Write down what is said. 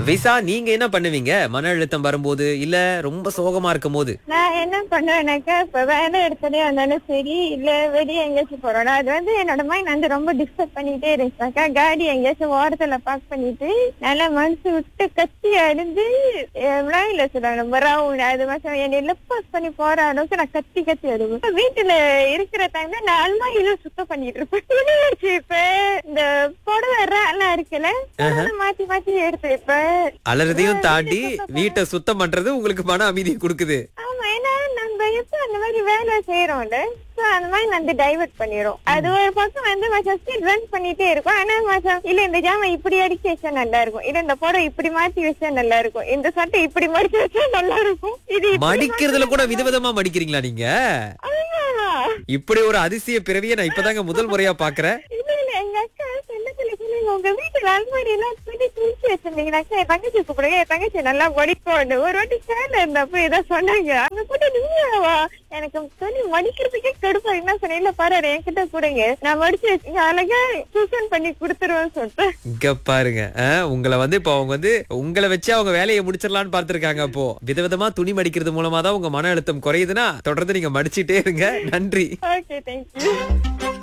Visa நீங்க என்ன பண்ணுவீங்க மன அழுத்தம் வரும்போது இல்ல ரொம்ப சோகமா இருக்கும் போது நான் என்ன பண்ணுவேன்னாக்கா இப்ப வேலை எடுத்ததே வந்தாலும் சரி இல்ல வெளியே எங்கேயாச்சும் போறோம்னா அது வந்து என்னோட மைண்ட் வந்து ரொம்ப டிஸ்டர்ப் பண்ணிட்டே இருந்துச்சாக்கா காடி எங்கேயாச்சும் ஓரத்துல பார்க் பண்ணிட்டு நல்லா மனசு விட்டு கத்தி அடிஞ்சு இல்ல சொல்லுவாங்க ரொம்ப ரவுண்ட் அது மாதிரி என்னை லெப்பாஸ் பண்ணி போற அளவுக்கு நான் கத்தி கத்தி அழுவேன் வீட்டுல இருக்கிற டைம்ல நான் அல்மாரியில சுத்தம் பண்ணிட்டு இருப்பேன் துணி வச்சு இப்ப இந்த புடவை எல்லாம் இருக்குல்ல அதெல்லாம் மாத்தி மாத்தி எடுத்து வைப்பேன் அலறதையும் தாண்டி வீட்டை சுத்தம் பண்றது உங்களுக்கு மன அமைதியை கொடுக்குது ஆமா ஏன்னா நம்ம எப்ப அந்த மாதிரி வேலை செய்யறோம்ல சோ அந்த மாதிரி வந்து டைவர்ட் பண்ணிரும் அது ஒரு பக்கம் வந்து மச்சம் ஸ்டில் ரன் பண்ணிட்டே இருக்கும் ஆனா மச்சம் இல்ல இந்த ஜாமா இப்படி அடிச்சு வச்சா நல்லா இருக்கும் இல்ல இந்த புடவை இப்படி மாத்தி வச்சா நல்லா இருக்கும் இந்த சட்டை இப்படி மடிச்சு வச்சா நல்லா இருக்கும் இது இப்படி மடிக்கிறதுல கூட விதவிதமா மடிக்கிறீங்களா நீங்க ஆமா. இப்படி ஒரு அதிசய பிறவியை நான் இப்பதாங்க முதல் முறையா பாக்குறேன் இல்ல இல்ல எங்க அக்கா சொன்னதுல சொன்னீங்க உங்க வீட்டுல அல்மாரி எல்லாம் துணி துணிச்சு வச்சிருந்தீங்கன்னாக்கா என் தங்கச்சி கூப்பிடுங்க என் தங்கச்சி நல்லா படிப்போன்னு ஒரு வாட்டி சேர்ல இருந்தப்ப ஏதோ சொன்னாங்க அங்க கூட நீங்கவா எனக்கு துணி மடிக்கிறதுக்கே கடுப்பா என்ன சொன்னேன் இல்ல பாரு என்கிட்ட கொடுங்க நான் மடிச்சு வச்சு அழகா டியூஷன் பண்ணி கொடுத்துருவேன்னு சொல்லிட்டு இங்க பாருங்க ஆ, உங்களை வந்து இப்போ அவங்க வந்து உங்களை வச்சு அவங்க வேலையை முடிச்சிடலாம்னு பார்த்திருக்காங்க அப்போ விதவிதமா துணி மடிக்கிறது மூலமா தான் உங்க மன அழுத்தம் குறையுதுன்னா தொடர்ந்து நீங்க மடிச்சிட்டே இருங்க நன்றி ஓகே தேங்க்யூ